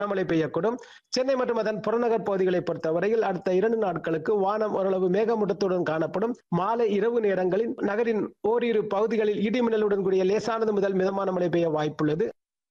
மழை பெய்யக்கூடும் சென்னை மற்றும் அதன் புறநகர் பகுதிகளை பொறுத்தவரையில் அடுத்த இரண்டு நாட்களுக்கு வானம் ஓரளவு மேகமூட்டத்துடன் காணப்படும் மாலை இரவு நேரங்களில் நகரின் ஓரிரு பகுதிகளில் இடிமின்னலுடன் கூடிய லேசானது முதல் மிதமான மழை பெய்ய வாய்ப்புள்ளது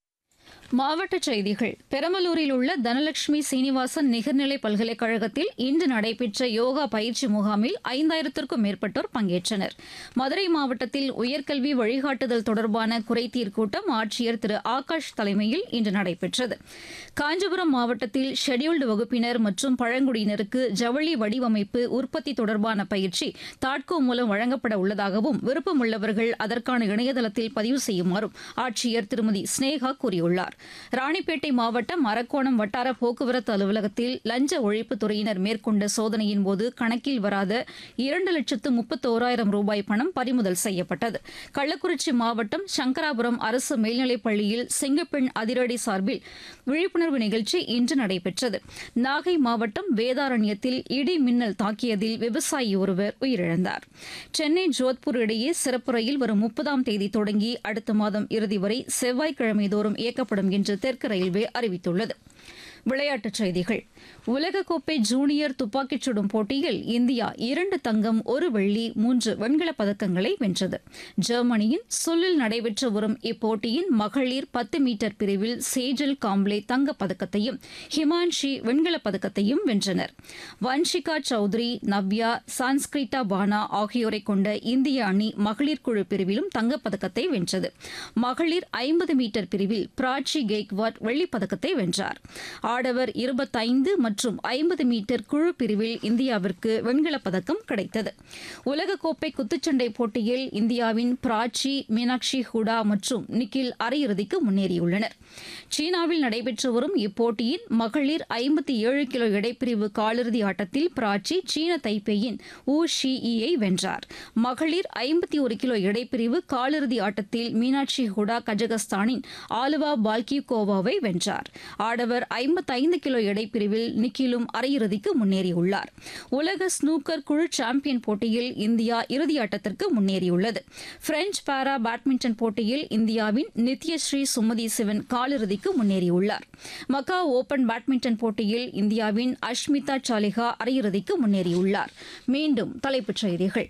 மாவட்டச் செய்திகள் பெரம்பலூரில் உள்ள தனலட்சுமி சீனிவாசன் நிகர்நிலை பல்கலைக்கழகத்தில் இன்று நடைபெற்ற யோகா பயிற்சி முகாமில் ஐந்தாயிரத்திற்கும் மேற்பட்டோர் பங்கேற்றனர் மதுரை மாவட்டத்தில் உயர்கல்வி வழிகாட்டுதல் தொடர்பான குறைதீர் கூட்டம் ஆட்சியர் திரு ஆகாஷ் தலைமையில் இன்று நடைபெற்றது காஞ்சிபுரம் மாவட்டத்தில் ஷெட்யூல்டு வகுப்பினர் மற்றும் பழங்குடியினருக்கு ஜவுளி வடிவமைப்பு உற்பத்தி தொடர்பான பயிற்சி தாட்கோ மூலம் வழங்கப்பட உள்ளதாகவும் விருப்பமுள்ளவர்கள் அதற்கான இணையதளத்தில் பதிவு செய்யுமாறும் ஆட்சியர் திருமதி ஸ்னேகா கூறியுள்ளார் ராணிப்பேட்டை மாவட்டம் அரக்கோணம் வட்டார போக்குவரத்து அலுவலகத்தில் லஞ்ச ஒழிப்புத் துறையினர் மேற்கொண்ட சோதனையின் போது கணக்கில் வராத இரண்டு லட்சத்து முப்பத்தோராயிரம் ரூபாய் பணம் பறிமுதல் செய்யப்பட்டது கள்ளக்குறிச்சி மாவட்டம் சங்கராபுரம் அரசு மேல்நிலைப் பள்ளியில் சிங்கப்பெண் அதிரடி சார்பில் விழிப்புணர்வு நிகழ்ச்சி இன்று நடைபெற்றது நாகை மாவட்டம் வேதாரண்யத்தில் இடி மின்னல் தாக்கியதில் விவசாயி ஒருவர் உயிரிழந்தார் சென்னை ஜோத்பூர் இடையே சிறப்பு ரயில் வரும் முப்பதாம் தேதி தொடங்கி அடுத்த மாதம் இறுதி வரை செவ்வாய்க்கிழமை தோறும் இயக்கப்படும் என்று தெற்கு ரயில்வே அறிவித்துள்ளது விளையாட்டுச் செய்திகள் உலகக்கோப்பை ஜூனியர் துப்பாக்கிச் சுடும் போட்டியில் இந்தியா இரண்டு தங்கம் ஒரு வெள்ளி மூன்று வெண்கலப் பதக்கங்களை வென்றது ஜெர்மனியின் சுல்லில் நடைபெற்று வரும் இப்போட்டியின் மகளிர் பத்து மீட்டர் பிரிவில் சேஜல் காம்ப்ளே தங்கப் பதக்கத்தையும் ஹிமான்ஷி வெண்கலப் பதக்கத்தையும் வென்றனர் வன்ஷிகா சௌத்ரி நவ்யா சான்ஸ்கிரிட்டா பானா ஆகியோரை கொண்ட இந்திய அணி மகளிர் குழு பிரிவிலும் தங்கப்பதக்கத்தை வென்றது மகளிர் ஐம்பது மீட்டர் பிரிவில் பிராச்சி கெய்க்வாட் வெள்ளிப் பதக்கத்தை வென்றார் ஆடவர் இருபத்தைந்து மற்றும் ஐம்பது மீட்டர் குழு பிரிவில் இந்தியாவிற்கு வெண்கலப் பதக்கம் கிடைத்தது உலகக்கோப்பை குத்துச்சண்டை போட்டியில் இந்தியாவின் பிராச்சி மீனாட்சி ஹூடா மற்றும் நிக்கில் அரையிறுதிக்கு முன்னேறியுள்ளனர் சீனாவில் நடைபெற்று வரும் இப்போட்டியின் மகளிர் ஐம்பத்தி ஏழு கிலோ எடைப்பிரிவு காலிறுதி ஆட்டத்தில் பிராச்சி சீன தைப்பேயின் ஊ ஷி யை வென்றார் மகளிர் ஐம்பத்தி ஒரு கிலோ எடைப்பிரிவு காலிறுதி ஆட்டத்தில் மீனாட்சி ஹுடா கஜகஸ்தானின் ஆலுவா பால்கிகோவாவை வென்றார் ஆடவர் ஐம்பத்தைந்து கிலோ எடைப்பிரிவில் நிக்கிலும் அரையிறுதிக்கு முன்னேறியுள்ளார் உலக ஸ்னூக்கர் குழு சாம்பியன் போட்டியில் இந்தியா இறுதியாட்டத்திற்கு முன்னேறியுள்ளது பிரெஞ்ச் பாரா பேட்மிண்டன் போட்டியில் இந்தியாவின் நித்யஸ்ரீ சுமதி சிவன் காலிறுதிக்கு முன்னேறியுள்ளார் மக்கா ஓபன் பேட்மிண்டன் போட்டியில் இந்தியாவின் அஷ்மிதா சாலிஹா அரையிறுதிக்கு முன்னேறியுள்ளார் மீண்டும் தலைப்புச் செய்திகள்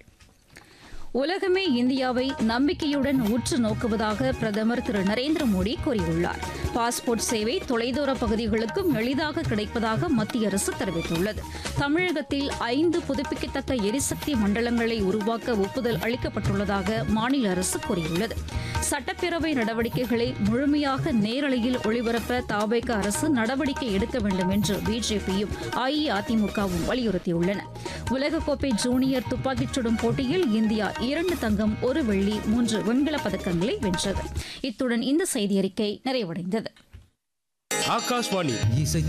உலகமே இந்தியாவை நம்பிக்கையுடன் உற்று நோக்குவதாக பிரதமர் திரு நரேந்திர மோடி கூறியுள்ளார் பாஸ்போர்ட் சேவை தொலைதூர பகுதிகளுக்கும் எளிதாக கிடைப்பதாக மத்திய அரசு தெரிவித்துள்ளது தமிழகத்தில் ஐந்து புதுப்பிக்கத்தக்க எரிசக்தி மண்டலங்களை உருவாக்க ஒப்புதல் அளிக்கப்பட்டுள்ளதாக மாநில அரசு கூறியுள்ளது சட்டப்பேரவை நடவடிக்கைகளை முழுமையாக நேரலையில் ஒளிபரப்ப தாவேக அரசு நடவடிக்கை எடுக்க வேண்டும் என்று பிஜேபியும் அஇஅதிமுகவும் வலியுறுத்தியுள்ளன உலகக்கோப்பை ஜூனியர் துப்பாக்கிச் சுடும் போட்டியில் இந்தியா இரண்டு தங்கம் ஒரு வெள்ளி மூன்று வெண்கலப் பதக்கங்களை வென்றது இத்துடன் இந்த செய்தியறிக்கை நிறைவடைந்தது ஆகாஷ்வாணி இசை